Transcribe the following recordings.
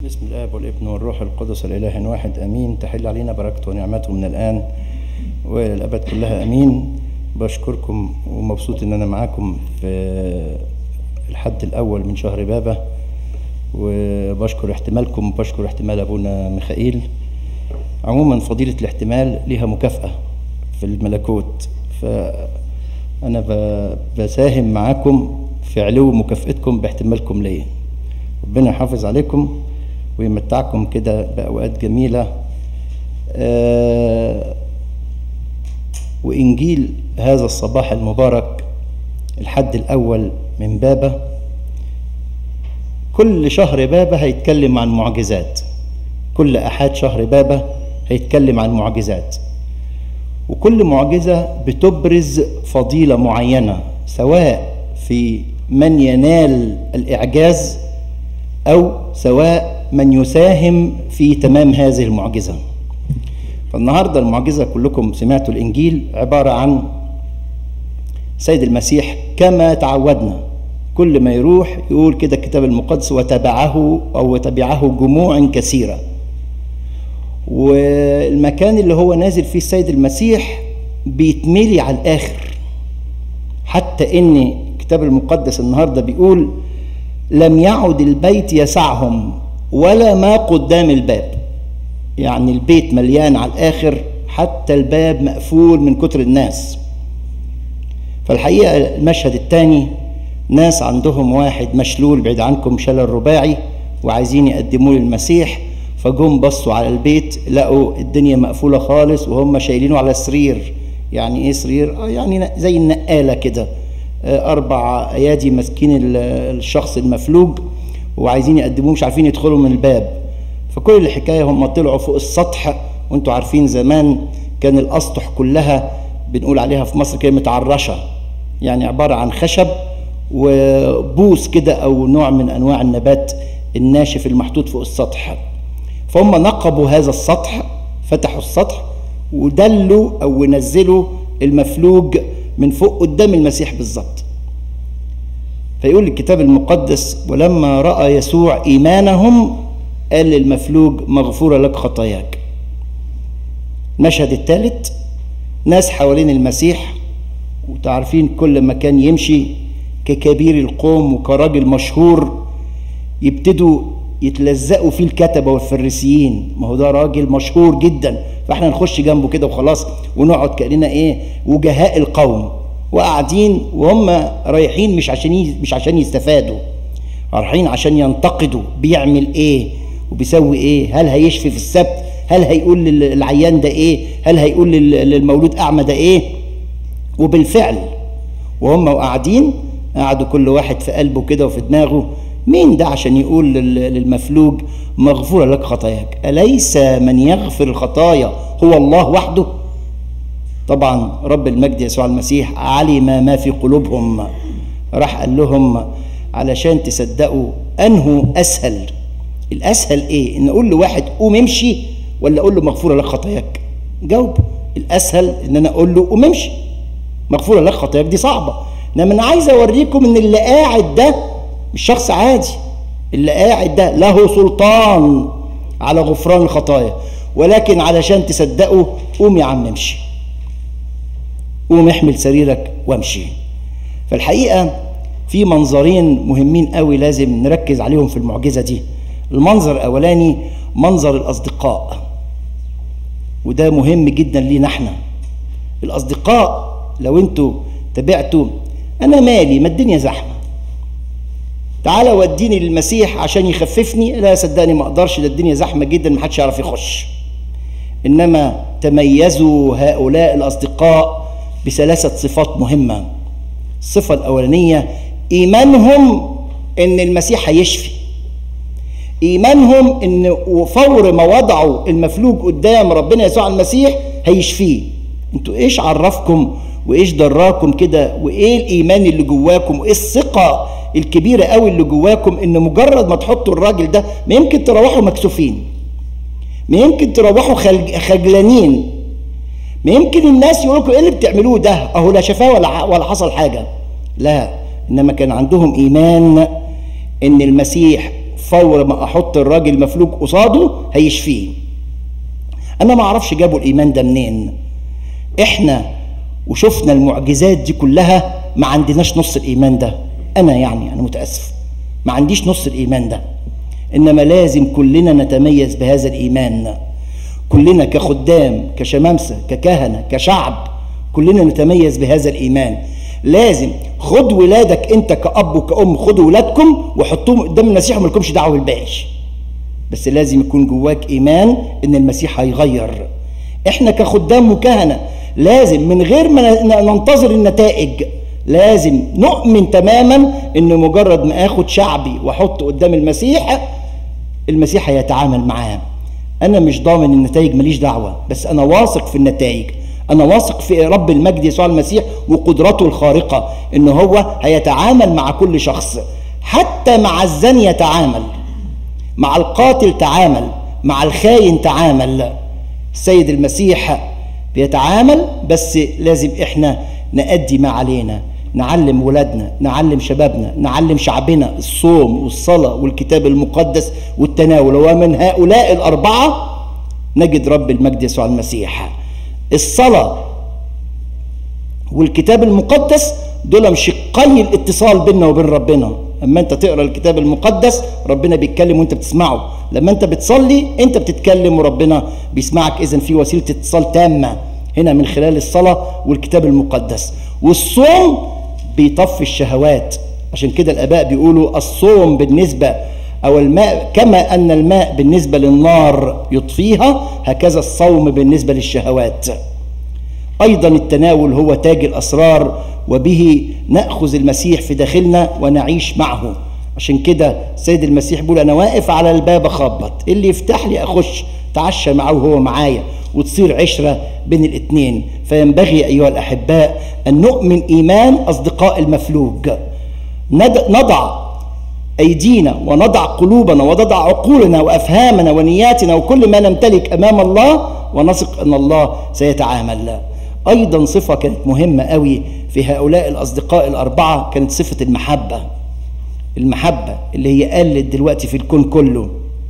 بسم الاب والابن والروح القدس الاله واحد امين تحل علينا بركته ونعمته من الان والى الابد كلها امين بشكركم ومبسوط ان انا معاكم في الحد الاول من شهر بابا وبشكر احتمالكم وبشكر احتمال ابونا ميخائيل عموما فضيله الاحتمال ليها مكافاه في الملكوت فانا ب- بساهم معاكم في علو مكافئتكم باحتمالكم ليا ربنا يحافظ عليكم ويمتعكم كده بأوقات جميلة آه وإنجيل هذا الصباح المبارك الحد الأول من بابا كل شهر بابا هيتكلم عن معجزات كل أحد شهر بابا هيتكلم عن معجزات وكل معجزة بتبرز فضيلة معينة سواء في من ينال الإعجاز أو سواء من يساهم في تمام هذه المعجزة فالنهاردة المعجزة كلكم سمعتوا الإنجيل عبارة عن سيد المسيح كما تعودنا كل ما يروح يقول كده الكتاب المقدس وتبعه أو تبعه جموع كثيرة والمكان اللي هو نازل فيه السيد المسيح بيتملي على الآخر حتى إن الكتاب المقدس النهارده بيقول لم يعد البيت يسعهم ولا ما قدام الباب يعني البيت مليان على الآخر حتى الباب مقفول من كتر الناس فالحقيقة المشهد الثاني ناس عندهم واحد مشلول بعيد عنكم شلل رباعي وعايزين يقدموه للمسيح فجم بصوا على البيت لقوا الدنيا مقفولة خالص وهم شايلينه على سرير يعني ايه سرير؟ آه يعني زي النقالة كده آه أربع أيادي ماسكين ال- الشخص المفلوج وعايزين يقدموه مش عارفين يدخلوا من الباب فكل الحكاية هم طلعوا فوق السطح وانتوا عارفين زمان كان الأسطح كلها بنقول عليها في مصر كلمة عرشة يعني عبارة عن خشب وبوس كده أو نوع من أنواع النبات الناشف المحطوط فوق السطح فهم نقبوا هذا السطح فتحوا السطح ودلوا أو نزلوا المفلوج من فوق قدام المسيح بالظبط فيقول الكتاب المقدس ولما رأى يسوع إيمانهم قال للمفلوج مغفورة لك خطاياك المشهد الثالث ناس حوالين المسيح وتعرفين كل ما كان يمشي ككبير القوم وكراجل مشهور يبتدوا يتلزقوا فيه الكتبه والفريسيين ما هو ده راجل مشهور جدا فاحنا نخش جنبه كده وخلاص ونقعد كاننا ايه وجهاء القوم وقاعدين وهم رايحين مش عشان ي- مش عشان يستفادوا رايحين عشان ينتقدوا بيعمل ايه وبيسوي ايه هل هيشفي في السبت هل هيقول للعيان ده ايه هل هيقول لل- للمولود اعمى ده ايه وبالفعل وهم قاعدين قعدوا كل واحد في قلبه كده وفي دماغه مين ده عشان يقول لل- للمفلوج مغفورة لك خطاياك أليس من يغفر الخطايا هو الله وحده طبعا رب المجد يسوع المسيح علم ما في قلوبهم راح قال لهم علشان تصدقوا انه اسهل الاسهل ايه ان اقول لواحد قوم امشي ولا اقول له مغفوره لك خطاياك جاوب الاسهل ان انا اقول له قوم امشي مغفوره لك خطاياك دي صعبه انما انا عايز اوريكم ان اللي قاعد ده مش شخص عادي اللي قاعد ده له سلطان على غفران الخطايا ولكن علشان تصدقوا قوم يا عم امشي قوم احمل سريرك وامشي فالحقيقه في منظرين مهمين قوي لازم نركز عليهم في المعجزه دي المنظر الاولاني منظر الاصدقاء وده مهم جدا لينا احنا الاصدقاء لو انتوا تابعتوا انا مالي ما الدنيا زحمه تعالى وديني للمسيح عشان يخففني لا صدقني ما اقدرش ده الدنيا زحمه جدا ما حدش يعرف يخش انما تميزوا هؤلاء الاصدقاء بثلاثه صفات مهمه الصفه الاولانيه ايمانهم ان المسيح هيشفي ايمانهم ان فور ما وضعوا المفلوج قدام ربنا يسوع المسيح هيشفيه انتوا ايش عرفكم وايش دراكم كده وايه الايمان اللي جواكم وايه الثقه الكبيره قوي اللي جواكم ان مجرد ما تحطوا الراجل ده ما يمكن تروحوا مكسوفين ما يمكن تروحوا خلج- خجلانين ما يمكن الناس يقولوا لكم ايه اللي بتعملوه ده اهو لا شفاه ولا ح- ولا حصل حاجه لا انما كان عندهم ايمان ان المسيح فور ما احط الراجل مفلوج قصاده هيشفيه انا ما اعرفش جابوا الايمان ده منين احنا وشفنا المعجزات دي كلها ما عندناش نص الايمان ده انا يعني انا متاسف ما عنديش نص الايمان ده انما لازم كلنا نتميز بهذا الايمان كلنا كخدام كشمامسه ككهنه كشعب كلنا نتميز بهذا الايمان لازم خد ولادك انت كاب وكأم خدوا ولادكم وحطوهم قدام المسيح وما لكمش دعوه بالباقي بس لازم يكون جواك ايمان ان المسيح هيغير احنا كخدام وكهنه لازم من غير ما ننتظر النتائج لازم نؤمن تماما ان مجرد ما اخد شعبي واحطه قدام المسيح المسيح هيتعامل معاه انا مش ضامن النتائج ماليش دعوه بس انا واثق في النتائج انا واثق في رب المجد يسوع المسيح وقدرته الخارقه ان هو هيتعامل مع كل شخص حتى مع الزاني يتعامل مع القاتل تعامل مع الخاين تعامل السيد المسيح بيتعامل بس لازم احنا نأدي ما علينا نعلم ولادنا نعلم شبابنا نعلم شعبنا الصوم والصلاة والكتاب المقدس والتناول ومن هؤلاء الأربعة نجد رب المجد يسوع المسيح الصلاة والكتاب المقدس دول شقي الاتصال بيننا وبين ربنا اما انت تقرا الكتاب المقدس ربنا بيتكلم وانت بتسمعه لما انت بتصلي انت بتتكلم وربنا بيسمعك اذا في وسيله اتصال تامه هنا من خلال الصلاه والكتاب المقدس والصوم بيطفي الشهوات عشان كده الاباء بيقولوا الصوم بالنسبه او الماء كما ان الماء بالنسبه للنار يطفيها هكذا الصوم بالنسبه للشهوات ايضا التناول هو تاج الاسرار وبه ناخذ المسيح في داخلنا ونعيش معه عشان كده سيد المسيح بيقول انا واقف على الباب اخبط اللي يفتح لي اخش تعشى معه وهو معايا وتصير عشره بين الاثنين فينبغي ايها الاحباء ان نؤمن ايمان اصدقاء المفلوج نضع ايدينا ونضع قلوبنا ونضع عقولنا وافهامنا ونياتنا وكل ما نمتلك امام الله ونثق ان الله سيتعامل ايضا صفه كانت مهمه قوي في هؤلاء الاصدقاء الاربعه كانت صفه المحبه المحبه اللي هي قلت دلوقتي في الكون كله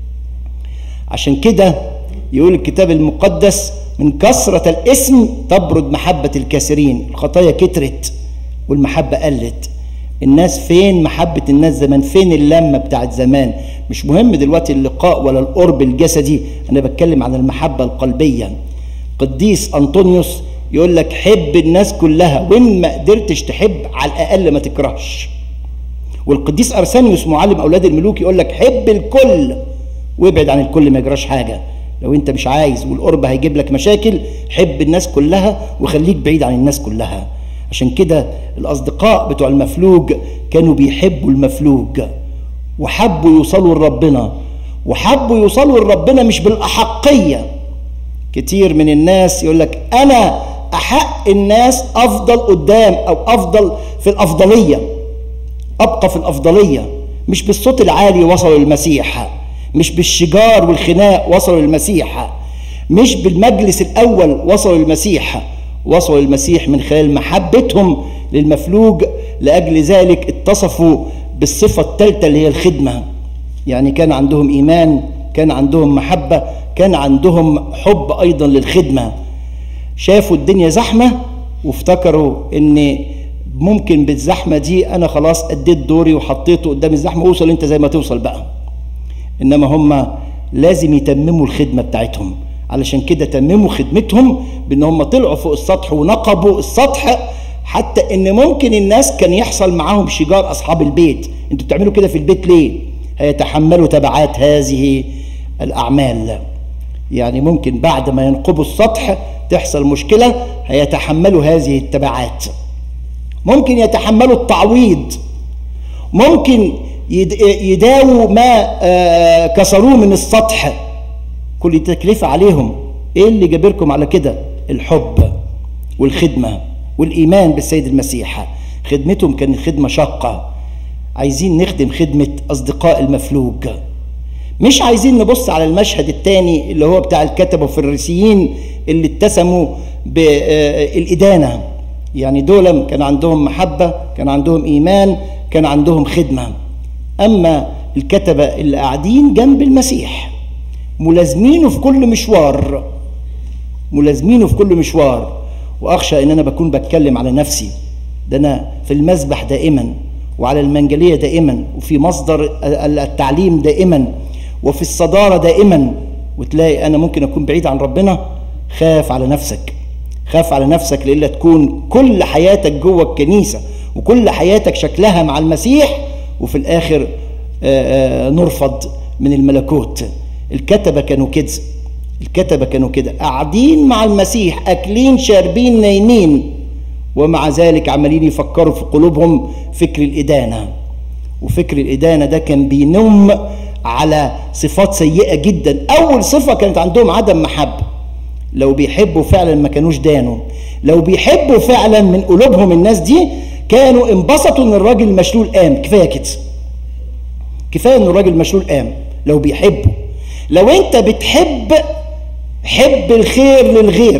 عشان كده يقول الكتاب المقدس من كثرة الاسم تبرد محبة الكثيرين الخطايا كترت والمحبة قلت الناس فين محبة الناس زمان فين اللمة بتاعت زمان مش مهم دلوقتي اللقاء ولا القرب الجسدي أنا بتكلم عن المحبة القلبية قديس أنطونيوس يقول لك حب الناس كلها وإن ما قدرتش تحب على الأقل ما تكرهش والقديس أرسانيوس معلم أولاد الملوك يقول لك حب الكل وابعد عن الكل ما يجراش حاجة لو انت مش عايز والقرب هيجيب لك مشاكل حب الناس كلها وخليك بعيد عن الناس كلها عشان كده الاصدقاء بتوع المفلوج كانوا بيحبوا المفلوج وحبوا يوصلوا لربنا وحبوا يوصلوا لربنا مش بالاحقيه كتير من الناس يقول لك انا احق الناس افضل قدام او افضل في الافضليه ابقى في الافضليه مش بالصوت العالي وصلوا للمسيح مش بالشجار والخناق وصلوا للمسيح مش بالمجلس الاول وصلوا للمسيح وصلوا للمسيح من خلال محبتهم للمفلوج لاجل ذلك اتصفوا بالصفه الثالثه اللي هي الخدمه يعني كان عندهم ايمان كان عندهم محبه كان عندهم حب ايضا للخدمه شافوا الدنيا زحمه وافتكروا ان ممكن بالزحمه دي انا خلاص اديت دوري وحطيته قدام الزحمه اوصل انت زي ما توصل بقى انما هم لازم يتمموا الخدمه بتاعتهم علشان كده تمموا خدمتهم بان هم طلعوا فوق السطح ونقبوا السطح حتى ان ممكن الناس كان يحصل معاهم شجار اصحاب البيت انتوا بتعملوا كده في البيت ليه هيتحملوا تبعات هذه الاعمال يعني ممكن بعد ما ينقبوا السطح تحصل مشكله هيتحملوا هذه التبعات ممكن يتحملوا التعويض ممكن يداووا ما كسروه من السطح كل تكلفة عليهم ايه اللي جابركم على كده الحب والخدمة والإيمان بالسيد المسيح خدمتهم كانت خدمة شاقة عايزين نخدم خدمة أصدقاء المفلوج مش عايزين نبص على المشهد الثاني اللي هو بتاع الكتبة والفريسيين اللي اتسموا بالإدانة يعني دول كان عندهم محبة كان عندهم إيمان كان عندهم خدمة أما الكتبة اللي قاعدين جنب المسيح ملازمينه في كل مشوار ملازمينه في كل مشوار واخشى ان انا بكون بتكلم على نفسي ده انا في المسبح دائما وعلى المنجليه دائما وفي مصدر التعليم دائما وفي الصداره دائما وتلاقي انا ممكن اكون بعيد عن ربنا خاف على نفسك خاف على نفسك لإلا تكون كل حياتك جوه الكنيسه وكل حياتك شكلها مع المسيح وفي الاخر آآ آآ نرفض من الملكوت الكتبه كانوا كده الكتبه كانوا كده قاعدين مع المسيح اكلين شاربين نايمين ومع ذلك عمالين يفكروا في قلوبهم فكر الادانه وفكر الادانه ده كان بينم على صفات سيئه جدا اول صفه كانت عندهم عدم محبه لو بيحبوا فعلا ما كانوش دانوا لو بيحبوا فعلا من قلوبهم الناس دي كانوا انبسطوا ان الراجل مشلول قام كفايه كده كفايه ان الراجل مشلول قام لو بيحبوا لو انت بتحب حب الخير للغير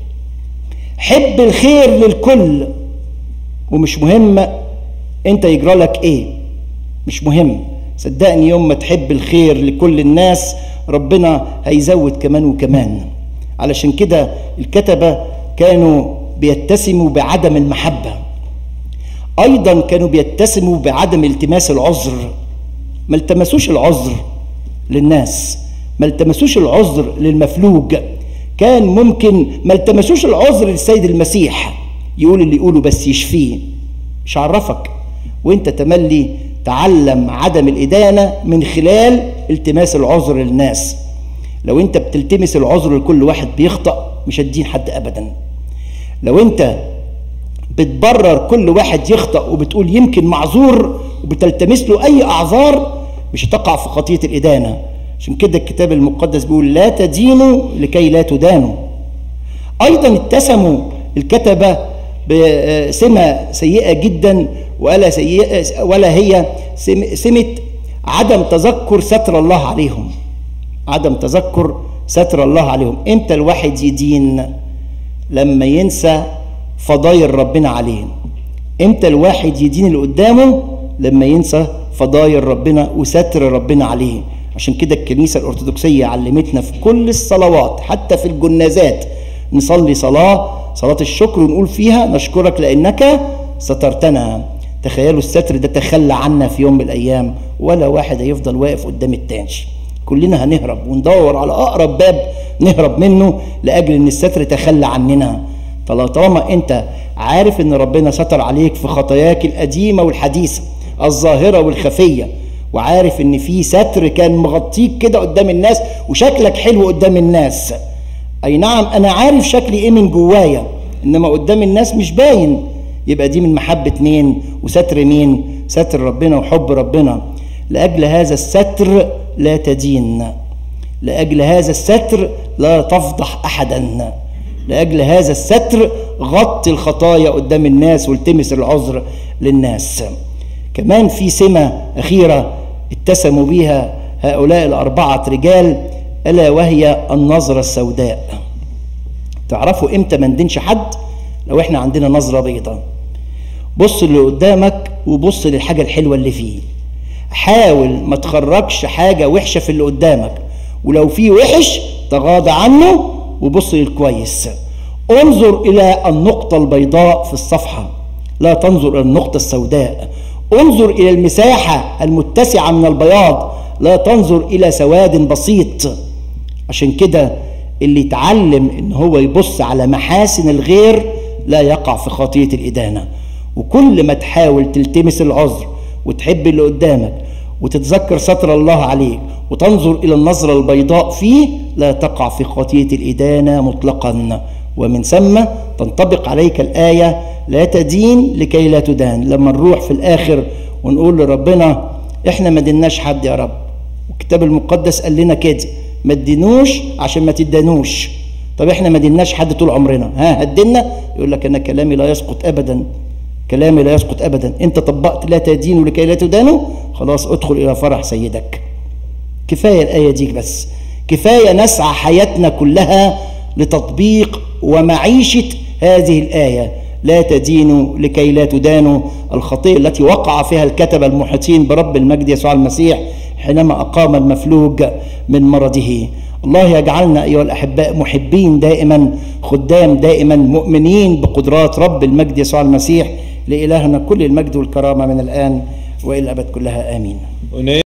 حب الخير للكل ومش مهم انت يجرى لك ايه مش مهم صدقني يوم ما تحب الخير لكل الناس ربنا هيزود كمان وكمان علشان كده الكتبة كانوا بيتسموا بعدم المحبة أيضا كانوا بيتسموا بعدم التماس العذر ما التمسوش العذر للناس ما التمسوش العذر للمفلوج كان ممكن ما التمسوش العذر للسيد المسيح يقول اللي يقوله بس يشفيه مش عرفك وانت تملي تعلم عدم الإدانة من خلال التماس العذر للناس لو انت بتلتمس العذر لكل واحد بيخطأ مش هتدين حد أبدا لو انت بتبرر كل واحد يخطأ وبتقول يمكن معذور وبتلتمس له أي أعذار مش هتقع في خطية الإدانة عشان كده الكتاب المقدس بيقول لا تدينوا لكي لا تدانوا ايضا اتسموا الكتبه بسمه سيئه جدا ولا سيئة ولا هي سمه عدم تذكر ستر الله عليهم عدم تذكر ستر الله عليهم امتى الواحد يدين لما ينسى فضايل ربنا عليه امتى الواحد يدين اللي قدامه لما ينسى فضايل ربنا وستر ربنا عليه عشان كده الكنيسة الأرثوذكسية علمتنا في كل الصلوات حتى في الجنازات نصلي صلاة صلاة الشكر ونقول فيها نشكرك لأنك سترتنا تخيلوا الستر ده تخلى عنا في يوم من الأيام ولا واحد هيفضل واقف قدام التاني كلنا هنهرب وندور على أقرب باب نهرب منه لأجل إن الستر تخلى عننا طالما أنت عارف إن ربنا ستر عليك في خطاياك القديمة والحديثة الظاهرة والخفية وعارف ان في ستر كان مغطيك كده قدام الناس وشكلك حلو قدام الناس اي نعم انا عارف شكلي ايه من جوايا انما قدام الناس مش باين يبقى دي من محبة مين وستر مين ستر ربنا وحب ربنا لأجل هذا الستر لا تدين لأجل هذا الستر لا تفضح أحدا لأجل هذا الستر غطي الخطايا قدام الناس والتمس العذر للناس كمان في سمة أخيرة اتسموا بها هؤلاء الأربعة رجال ألا وهي النظرة السوداء تعرفوا إمتى ما ندينش حد لو إحنا عندنا نظرة بيضاء بص اللي قدامك وبص للحاجة الحلوة اللي فيه حاول ما تخرجش حاجة وحشة في اللي قدامك ولو في وحش تغاضى عنه وبص للكويس انظر إلى النقطة البيضاء في الصفحة لا تنظر إلى النقطة السوداء انظر الى المساحه المتسعه من البياض لا تنظر الى سواد بسيط عشان كده اللي يتعلم ان هو يبص على محاسن الغير لا يقع في خطيه الادانه وكل ما تحاول تلتمس العذر وتحب اللي قدامك وتتذكر ستر الله عليك وتنظر الى النظره البيضاء فيه لا تقع في خطيه الادانه مطلقا ومن ثم تنطبق عليك الايه لا تدين لكي لا تدان لما نروح في الاخر ونقول لربنا احنا ما ديناش حد يا رب الكتاب المقدس قال لنا كده ما تدينوش عشان ما تدانوش طب احنا ما ديناش حد طول عمرنا ها هدينا يقول لك انا كلامي لا يسقط ابدا كلامي لا يسقط ابدا انت طبقت لا تدينوا لكي لا تدانوا خلاص ادخل الى فرح سيدك كفايه الايه دي بس كفايه نسعى حياتنا كلها لتطبيق ومعيشه هذه الايه لا تدينوا لكي لا تدانوا الخطيئة التي وقع فيها الكتبة المحيطين برب المجد يسوع المسيح حينما أقام المفلوج من مرضه الله يجعلنا أيها الأحباء محبين دائما خدام دائما مؤمنين بقدرات رب المجد يسوع المسيح لإلهنا كل المجد والكرامة من الآن وإلى الأبد كلها آمين